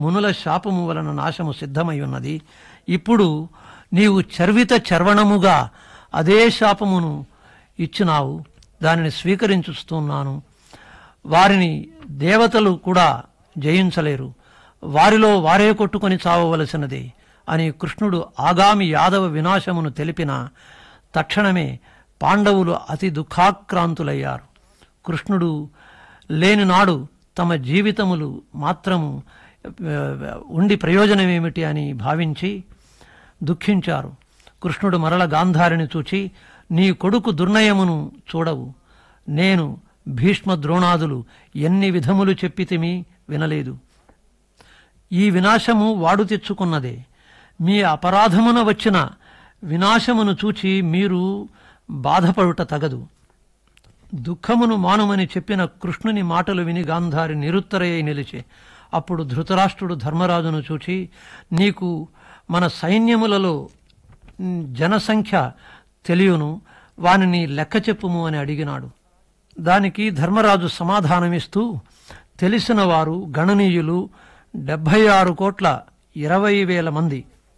మునుల శాపము వలన నాశము సిద్ధమై ఉన్నది ఇప్పుడు నీవు చర్విత చర్వణముగా అదే శాపమును ఇచ్చినావు దానిని స్వీకరించుస్తున్నాను వారిని దేవతలు కూడా జయించలేరు వారిలో వారే కొట్టుకొని చావవలసినదే అని కృష్ణుడు ఆగామి యాదవ వినాశమును తెలిపిన తక్షణమే పాండవులు అతి దుఃఖాక్రాంతులయ్యారు కృష్ణుడు లేని నాడు తమ జీవితములు మాత్రము ఆ, ఉండి ప్రయోజనమేమిటి అని భావించి దుఃఖించారు కృష్ణుడు మరల గాంధారిని చూచి నీ కొడుకు దుర్నయమును చూడవు నేను భీష్మ ద్రోణాదులు ఎన్ని విధములు చెప్పితిమి వినలేదు ఈ వినాశము వాడు తెచ్చుకున్నదే మీ అపరాధమున వచ్చిన వినాశమును చూచి మీరు బాధపడుట తగదు దుఃఖమును మానుమని చెప్పిన కృష్ణుని మాటలు విని గాంధారి నిరుత్తరయ్యి నిలిచే అప్పుడు ధృతరాష్ట్రుడు ధర్మరాజును చూచి నీకు మన సైన్యములలో మ్, జనసంఖ్య తెలియను వానిని లెక్క చెప్పుము అని అడిగినాడు దానికి ధర్మరాజు సమాధానమిస్తూ తెలిసిన వారు గణనీయులు డెబ్భై ఆరు కోట్ల ఇరవై వేల మంది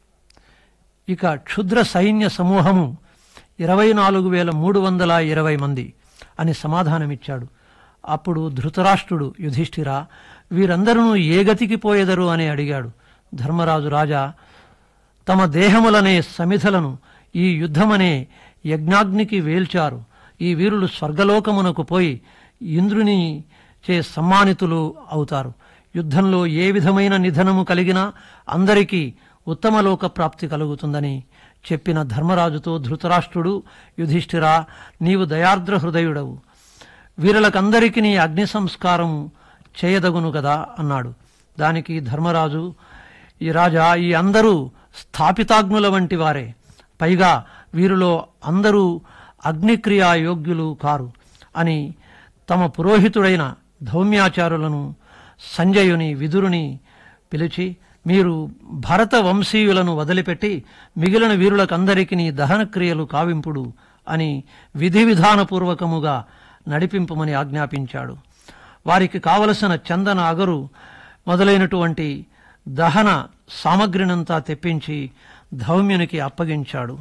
ఇక క్షుద్ర సైన్య సమూహము ఇరవై నాలుగు వేల మూడు వందల ఇరవై మంది అని సమాధానమిచ్చాడు అప్పుడు ధృతరాష్ట్రుడు యుధిష్ఠిరా వీరందరూ ఏ గతికి పోయెదరు అని అడిగాడు ధర్మరాజు రాజా తమ దేహములనే సమిధలను ఈ యుద్ధమనే యజ్ఞాగ్నికి వేల్చారు ఈ వీరులు స్వర్గలోకమునకు పోయి ఇంద్రుని చే సమ్మానితులు అవుతారు యుద్ధంలో ఏ విధమైన నిధనము కలిగినా అందరికీ ఉత్తమ లోక ప్రాప్తి కలుగుతుందని చెప్పిన ధర్మరాజుతో ధృతరాష్ట్రుడు యుధిష్ఠిరా నీవు దయార్ద్ర హృదయుడవు వీరులకందరికీ నీ అగ్ని సంస్కారం చేయదగును కదా అన్నాడు దానికి ధర్మరాజు ఈ రాజా ఈ అందరూ స్థాపితాగ్నుల వంటి వారే పైగా వీరిలో అందరూ అగ్నిక్రియా యోగ్యులు కారు అని తమ పురోహితుడైన ధౌమ్యాచారులను సంజయుని విదురుని పిలిచి మీరు భరత వంశీయులను వదిలిపెట్టి మిగిలిన వీరులకందరికీ దహన క్రియలు కావింపుడు అని విధి విధానపూర్వకముగా నడిపింపమని ఆజ్ఞాపించాడు వారికి కావలసిన చందన అగరు మొదలైనటువంటి దహన సామగ్రినంతా తెప్పించి ధౌమ్యునికి అప్పగించాడు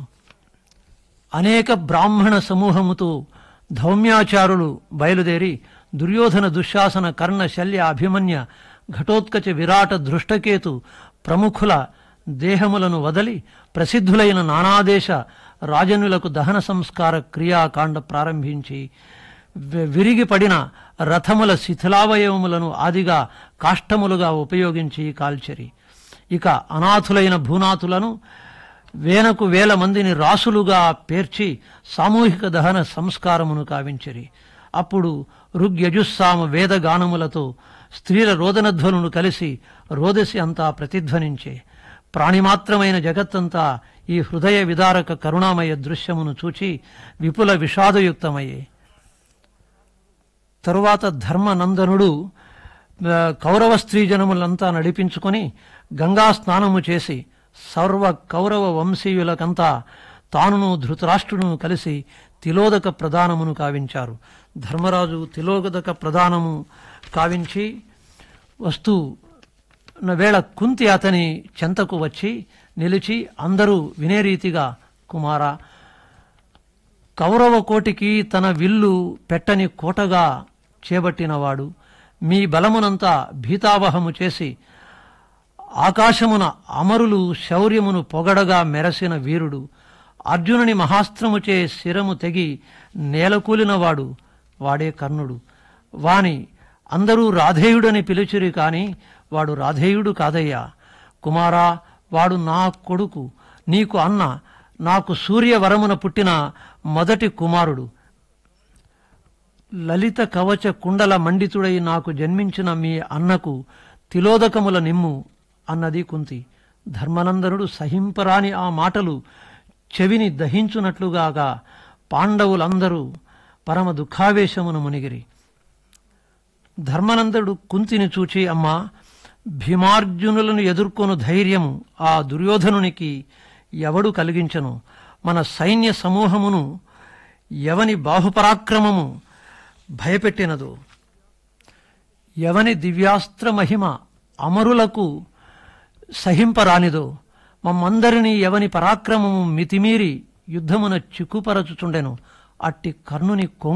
అనేక బ్రాహ్మణ సమూహముతో ధౌమ్యాచారులు బయలుదేరి దుర్యోధన దుశ్శాసన కర్ణ శల్య అభిమన్య ఘటోత్కచ విరాట దృష్టకేతు ప్రముఖుల దేహములను వదలి ప్రసిద్ధులైన నానాదేశ రాజనులకు దహన సంస్కార క్రియాకాండ ప్రారంభించి వి- విరిగిపడిన రథముల శిథిలావయవములను ఆదిగా కాష్టములుగా ఉపయోగించి కాల్చెరి ఇక అనాథులైన భూనాథులను వేలకు వేల మందిని రాసులుగా పేర్చి సామూహిక దహన సంస్కారమును కావించిరి అప్పుడు ఋగ్యజుస్సామ వేదగానములతో స్త్రీల రోదనధ్వనులు కలిసి రోదసి అంతా ప్రతిధ్వనించే ప్రాణిమాత్రమైన జగత్తంతా ఈ హృదయ విదారక కరుణామయ దృశ్యమును చూచి విపుల విషాదయుక్తమయ్యే తరువాత ధర్మనందనుడు ఆ, కౌరవ స్త్రీ జనములంతా నడిపించుకొని గంగా స్నానము చేసి సర్వ కౌరవ వంశీయులకంతా తానును ధృతరాష్ట్రుడును కలిసి తిలోదక ప్రదానమును కావించారు ధర్మరాజు తిలోదక ప్రదానము కావించి వస్తూ ఉన్న వేళ కుంతి అతని చెంతకు వచ్చి నిలిచి అందరూ వినే రీతిగా కుమారా కౌరవ కోటికి తన విల్లు పెట్టని కోటగా చేపట్టినవాడు మీ బలమునంతా భీతావహము చేసి ఆకాశమున అమరులు శౌర్యమును పొగడగా మెరసిన వీరుడు అర్జునుని మహాస్త్రముచే శిరము తెగి నేలకూలినవాడు వాడే కర్ణుడు వాని అందరూ రాధేయుడని పిలిచిరి కాని వాడు రాధేయుడు కాదయ్యా కుమారా వాడు నా కొడుకు నీకు అన్న నాకు సూర్యవరమున పుట్టిన మొదటి కుమారుడు లలిత కవచ కుండల మండితుడై నాకు జన్మించిన మీ అన్నకు తిలోదకముల నిమ్ము అన్నది కుంతి ధర్మనందనుడు సహింపరాని ఆ మాటలు చెవిని దహించునట్లుగాగా పాండవులందరూ పరమ దుఃఖావేశమును మునిగిరి ధర్మనందనుడు కుంతిని చూచి అమ్మా భీమార్జునులను ఎదుర్కొను ధైర్యము ఆ దుర్యోధనునికి ఎవడు కలిగించను మన సైన్య సమూహమును ఎవని బాహుపరాక్రమము భయపెట్టినదో ఎవని దివ్యాస్త్ర మహిమ అమరులకు సహింపరానిదో మమ్మందరినీ ఎవని పరాక్రమము మితిమీరి యుద్ధమున చిక్కుపరచుచుండెను అట్టి కర్ణుని కొంగు